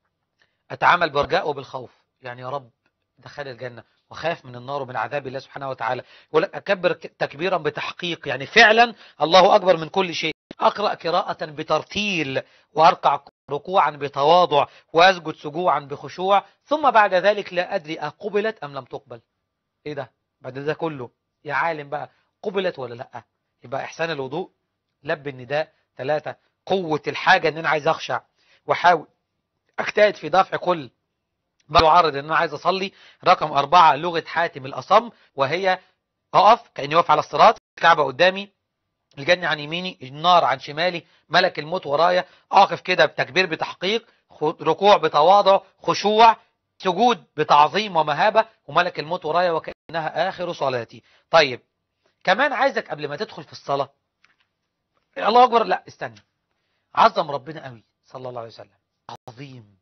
أتعامل برجاء وبالخوف يعني يا رب دخل الجنة وخاف من النار ومن عذاب الله سبحانه وتعالى يقول لك أكبر تكبيرا بتحقيق يعني فعلا الله أكبر من كل شيء أقرأ قراءة بترتيل وأركع ركوعا بتواضع وأسجد سجوعا بخشوع ثم بعد ذلك لا أدري أقبلت أم لم تقبل إيه ده بعد ده كله يا عالم بقى قبلت ولا لا يبقى احسان الوضوء لب النداء ثلاثة قوة الحاجة ان انا عايز اخشع واحاول اجتهد في دفع كل ما يعرض ان انا عايز اصلي رقم اربعة لغة حاتم الاصم وهي اقف كاني واقف على الصراط الكعبة قدامي الجنة عن يميني النار عن شمالي ملك الموت ورايا اقف كده بتكبير بتحقيق ركوع بتواضع خشوع سجود بتعظيم ومهابة وملك الموت ورايا وكأنها آخر صلاتي طيب كمان عايزك قبل ما تدخل في الصلاة الله أكبر لا استنى عظم ربنا قوي صلى الله عليه وسلم عظيم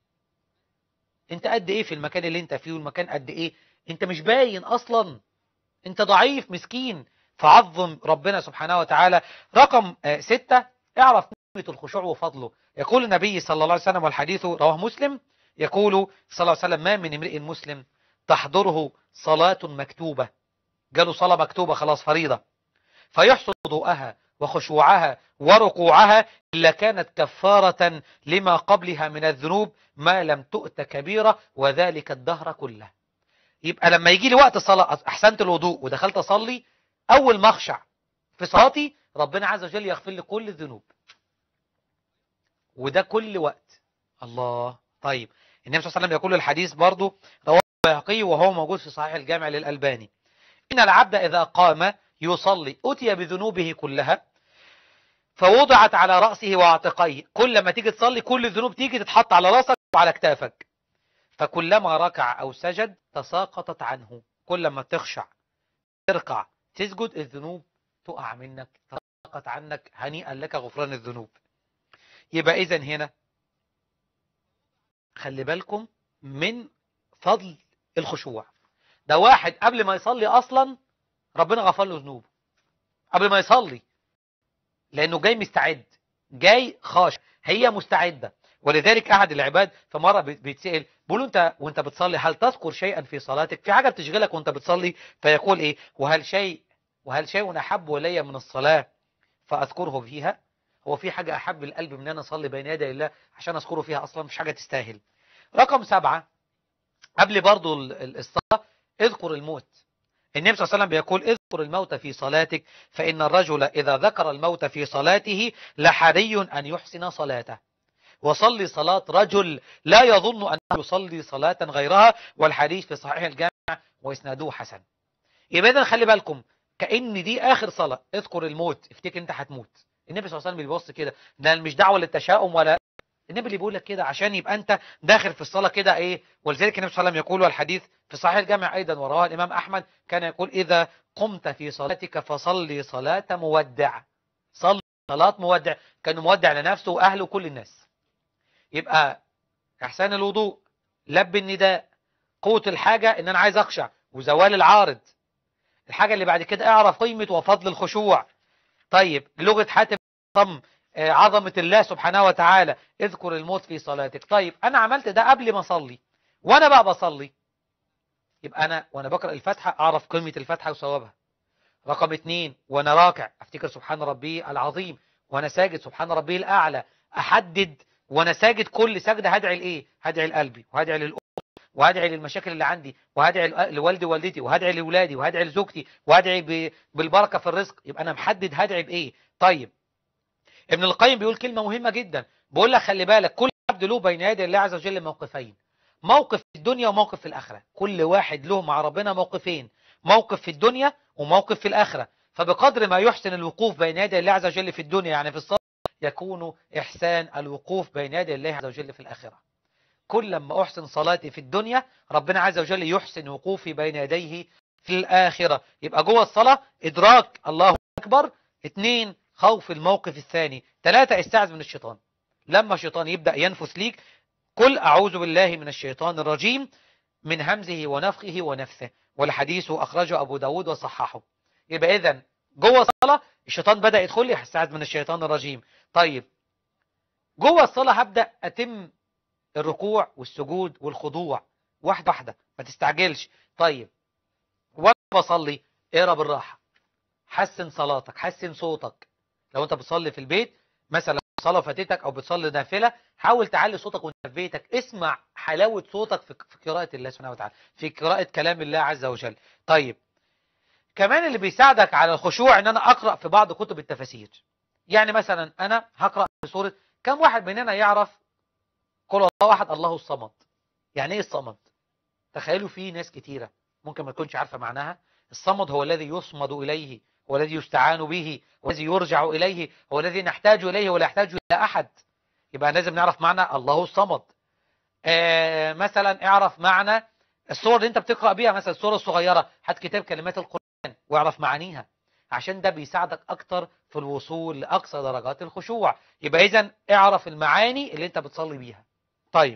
انت قد ايه في المكان اللي انت فيه والمكان قد ايه انت مش باين اصلا انت ضعيف مسكين فعظم ربنا سبحانه وتعالى رقم ستة اعرف نعمة الخشوع وفضله يقول النبي صلى الله عليه وسلم والحديث رواه مسلم يقول صلى الله عليه وسلم ما من امرئ مسلم تحضره صلاة مكتوبة جاله صلاة مكتوبة خلاص فريضة فيحصل ضوءها وخشوعها وركوعها إلا كانت كفارة لما قبلها من الذنوب ما لم تؤت كبيرة وذلك الدهر كله يبقى لما يجي لي وقت الصلاة أحسنت الوضوء ودخلت أصلي أول ما أخشع في صلاتي ربنا عز وجل يغفر لي كل الذنوب وده كل وقت الله طيب النبي صلى الله عليه وسلم يقول الحديث برضه رواه البيهقي وهو موجود في صحيح الجامع للألباني إن العبد إذا قام يصلي أتي بذنوبه كلها فوضعت على رأسه وعاتقيه كل ما تيجي تصلي كل الذنوب تيجي تتحط على رأسك وعلى كتافك فكلما ركع أو سجد تساقطت عنه كل ما تخشع تركع تسجد الذنوب تقع منك تساقط عنك هنيئا لك غفران الذنوب يبقى إذن هنا خلي بالكم من فضل الخشوع ده واحد قبل ما يصلي اصلا ربنا غفر له ذنوبه قبل ما يصلي لانه جاي مستعد جاي خاش هي مستعده ولذلك احد العباد في مره بيتسال بيقول له انت وانت بتصلي هل تذكر شيئا في صلاتك في حاجه بتشغلك وانت بتصلي فيقول ايه وهل شيء وهل شيء احب الي من الصلاه فاذكره فيها هو في حاجه احب القلب من ان انا اصلي بين يدي الله عشان اذكره فيها اصلا مش حاجه تستاهل رقم سبعة قبل برضو الصلاه اذكر الموت النبي صلى الله عليه وسلم بيقول اذكر الموت في صلاتك فإن الرجل إذا ذكر الموت في صلاته لحري أن يحسن صلاته وصلي صلاة رجل لا يظن أنه يصلي صلاة غيرها والحديث في صحيح الجامع وإسناده حسن يبقى إذا خلي بالكم كأن دي آخر صلاة اذكر الموت افتكر أنت هتموت النبي صلى الله عليه وسلم بيبص كده ده مش دعوة للتشاؤم ولا النبي اللي بيقول لك كده عشان يبقى انت داخل في الصلاه كده ايه ولذلك النبي صلى الله عليه وسلم يقول والحديث في صحيح الجامع ايضا ورواه الامام احمد كان يقول اذا قمت في صلاتك فصلي صلاه مودع صلي صلاه مودع كان مودع لنفسه واهله وكل الناس يبقى احسان الوضوء لب النداء قوه الحاجه ان انا عايز اخشع وزوال العارض الحاجه اللي بعد كده اعرف قيمه وفضل الخشوع طيب لغه حاتم ضم آه، عظمة الله سبحانه وتعالى اذكر الموت في صلاتك طيب أنا عملت ده قبل ما أصلي وأنا بقى بصلي يبقى أنا وأنا بقرأ الفاتحة أعرف قيمة الفاتحة وثوابها رقم اتنين وأنا راكع أفتكر سبحان ربي العظيم وأنا ساجد سبحان ربي الأعلى أحدد وأنا ساجد كل سجدة هدعي لإيه هدعي لقلبي وهدعي للأم وهدعي للمشاكل اللي عندي وهدعي ل- لوالدي ووالدتي وهدعي لأولادي وهدعي لزوجتي وهدعي ب- بالبركة في الرزق يبقى أنا محدد هدعي بإيه طيب ابن القيم بيقول كلمة مهمة جدا بيقول لك خلي بالك كل عبد له بين يدي الله عز وجل موقفين موقف في الدنيا وموقف في الآخرة كل واحد له مع ربنا موقفين موقف في الدنيا وموقف في الآخرة فبقدر ما يحسن الوقوف بين يدي الله عز وجل في الدنيا يعني في الصلاة يكون إحسان الوقوف بين يدي الله عز وجل في الآخرة كل لما أحسن صلاتي في الدنيا ربنا عز وجل يحسن وقوفي بين يديه في الآخرة يبقى جوه الصلاة إدراك الله أكبر اثنين خوف الموقف الثاني ثلاثة استعذ من الشيطان لما الشيطان يبدأ ينفث ليك قل أعوذ بالله من الشيطان الرجيم من همزه ونفخه ونفثه والحديث أخرجه أبو داود وصححه يبقى إذن جوه الصلاة الشيطان بدأ يدخل لي استعذ من الشيطان الرجيم طيب جوه الصلاة هبدأ أتم الركوع والسجود والخضوع واحدة واحدة ما تستعجلش طيب وانا بصلي اقرا بالراحة حسن صلاتك حسن صوتك لو انت بتصلي في البيت مثلا صلاة فاتتك او بتصلي نافلة حاول تعلي صوتك وانت في بيتك اسمع حلاوة صوتك في في قراءة الله سبحانه وتعالى في قراءة كلام الله عز وجل طيب كمان اللي بيساعدك على الخشوع ان انا اقرأ في بعض كتب التفاسير يعني مثلا انا هقرأ في سورة كم واحد مننا يعرف قل الله واحد الله الصمد يعني ايه الصمد تخيلوا في ناس كتيرة ممكن ما تكونش عارفة معناها الصمد هو الذي يصمد إليه هو الذي يستعان به هو الذي يرجع إليه هو الذي نحتاج إليه ولا يحتاج إلى أحد يبقى لازم نعرف معنى الله الصمد آه مثلا اعرف معنى الصور اللي انت بتقرأ بيها مثلا الصورة الصغيرة هات كتاب كلمات القرآن واعرف معانيها عشان ده بيساعدك اكتر في الوصول لأقصى درجات الخشوع يبقى اذا اعرف المعاني اللي انت بتصلي بيها طيب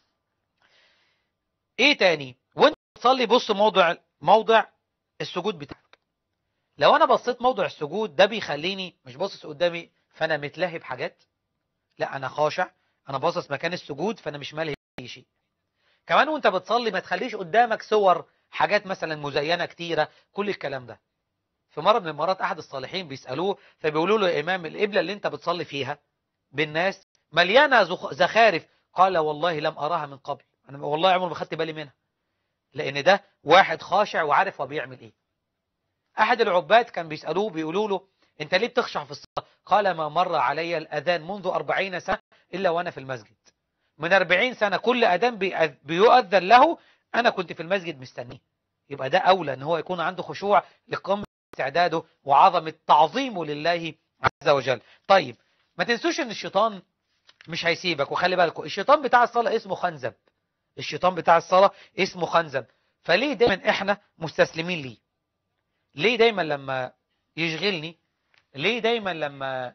ايه تاني وانت بتصلي بص موضع موضع السجود بتاعك لو انا بصيت موضع السجود ده بيخليني مش باصص قدامي فانا متلهي بحاجات لا انا خاشع انا باصص مكان السجود فانا مش ملهي باي شيء كمان وانت بتصلي ما تخليش قدامك صور حاجات مثلا مزينه كتيره كل الكلام ده في مره من المرات احد الصالحين بيسالوه فبيقولوا له يا امام القبله اللي انت بتصلي فيها بالناس مليانه زخ- زخارف قال والله لم اراها من قبل انا والله عمري ما خدت بالي منها لان ده واحد خاشع وعارف هو بيعمل ايه احد العباد كان بيسالوه بيقولوا له انت ليه بتخشع في الصلاه قال ما مر علي الاذان منذ أربعين سنه الا وانا في المسجد من أربعين سنه كل اذان بيأذ- بيؤذن له انا كنت في المسجد مستنيه يبقى ده اولى ان هو يكون عنده خشوع لقمه استعداده وعظمه تعظيمه لله عز وجل طيب ما تنسوش ان الشيطان مش هيسيبك وخلي بالكم الشيطان بتاع الصلاه اسمه خنزب الشيطان بتاع الصلاة اسمه خنزب فليه دايما احنا مستسلمين ليه ليه دايما لما يشغلني ليه دايما لما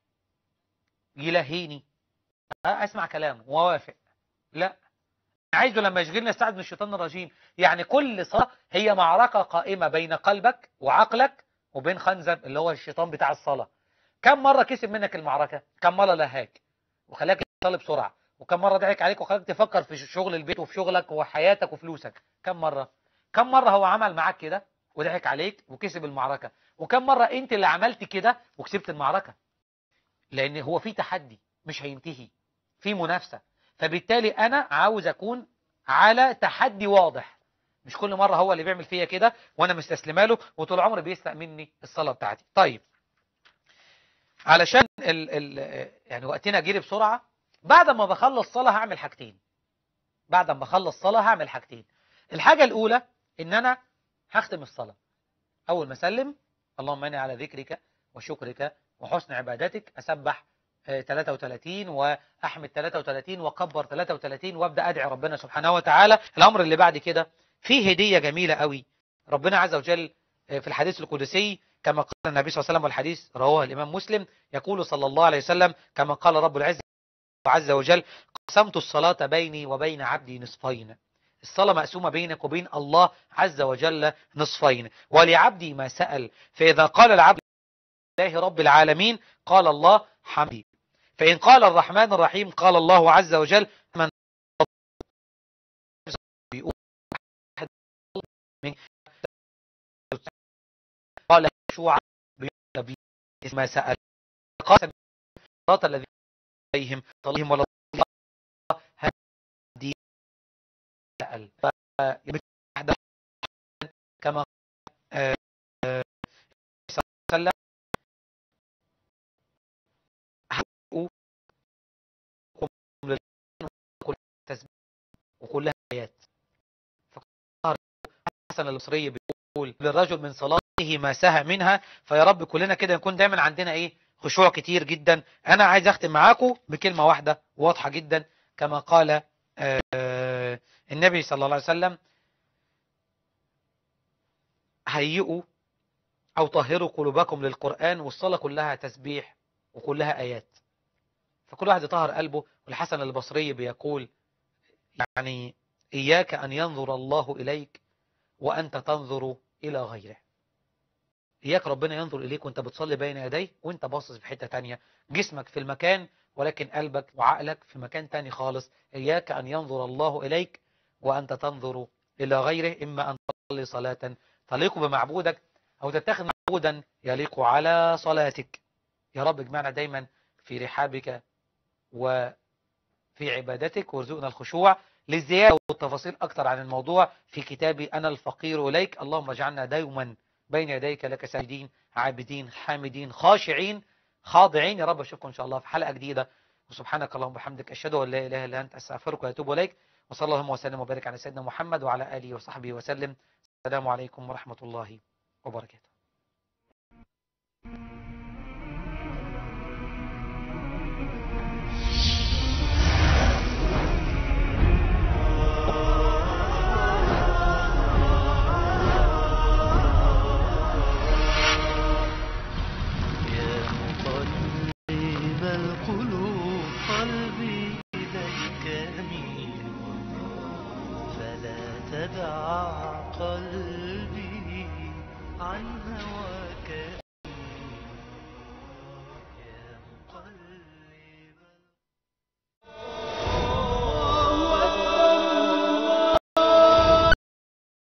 يلهيني اسمع كلامه ووافق لا عايزه لما يشغلني استعد من الشيطان الرجيم يعني كل صلاة هي معركة قائمة بين قلبك وعقلك وبين خنزب اللي هو الشيطان بتاع الصلاة كم مرة كسب منك المعركة كم مرة لهاك وخلاك تصلي بسرعة وكم مرة ضحك عليك وخلاك تفكر في شغل البيت وفي شغلك وحياتك وفلوسك كم مرة كم مرة هو عمل معاك كده وضحك عليك وكسب المعركة وكم مرة انت اللي عملت كده وكسبت المعركة لان هو في تحدي مش هينتهي في منافسة فبالتالي انا عاوز اكون على تحدي واضح مش كل مرة هو اللي بيعمل فيا كده وانا مستسلمه له وطول عمري بيسرق مني الصلاة بتاعتي طيب علشان ال ال يعني وقتنا جري بسرعة بعد ما بخلص صلاة هعمل حاجتين بعد ما بخلص صلاة هعمل حاجتين الحاجة الأولى إن أنا هختم الصلاة أول ما أسلم اللهم إني على ذكرك وشكرك وحسن عبادتك أسبح آه، 33 وأحمد 33 وكبر 33 وأبدأ أدعي ربنا سبحانه وتعالى الأمر اللي بعد كده فيه هدية جميلة قوي ربنا عز وجل آه، في الحديث القدسي كما قال النبي صلى الله عليه وسلم والحديث رواه الإمام مسلم يقول صلى الله عليه وسلم كما قال رب العزة عز وجل قسمت الصلاة بيني وبين عبدي نصفين الصلاة مقسومة بينك وبين الله عز وجل نصفين ولعبدي ما سأل فإذا قال العبد لله رب العالمين قال الله حمدي فإن قال الرحمن الرحيم قال الله عز وجل من بيقول واحد من قال شوعا بيقول ما سأل قاسم الصراط الذي عليهم طليهم ولا هدي سأل كما آه، آه، صلى الله عليه وسلم حقوا كل تسبيح وكلها آيات فقال حسن البصري بيقول للرجل من صلاته ما سهى منها فيا رب كلنا كده نكون دايما عندنا ايه خشوع كتير جدا انا عايز اختم معاكم بكلمة واحدة واضحة جدا كما قال آه، النبي صلى الله عليه وسلم هيئوا أو طهروا قلوبكم للقرآن والصلاة كلها تسبيح وكلها آيات فكل واحد يطهر قلبه والحسن البصري بيقول يعني إياك أن ينظر الله إليك وأنت تنظر إلى غيره إياك ربنا ينظر إليك وأنت بتصلي بين يديه وأنت باصص في حتة تانية جسمك في المكان ولكن قلبك وعقلك في مكان تاني خالص إياك أن ينظر الله إليك وأنت تنظر إلى غيره إما أن تصلي صلاة تليق بمعبودك أو تتخذ معبودا يليق على صلاتك يا رب اجمعنا دايما في رحابك وفي عبادتك وارزقنا الخشوع للزيادة والتفاصيل أكثر عن الموضوع في كتابي أنا الفقير إليك اللهم اجعلنا دوما بين يديك لك ساجدين عابدين حامدين خاشعين خاضعين يا رب أشوفكم إن شاء الله في حلقة جديدة وسبحانك اللهم وبحمدك أشهد أن لا إله إلا أنت أستغفرك وأتوب إليك وصلى اللهم وسلم وبارك على سيدنا محمد وعلى آله وصحبه وسلم السلام عليكم ورحمة الله وبركاته يا مقلب القلوب قلبي إليك أميل فلا تدع قلبي عن هواك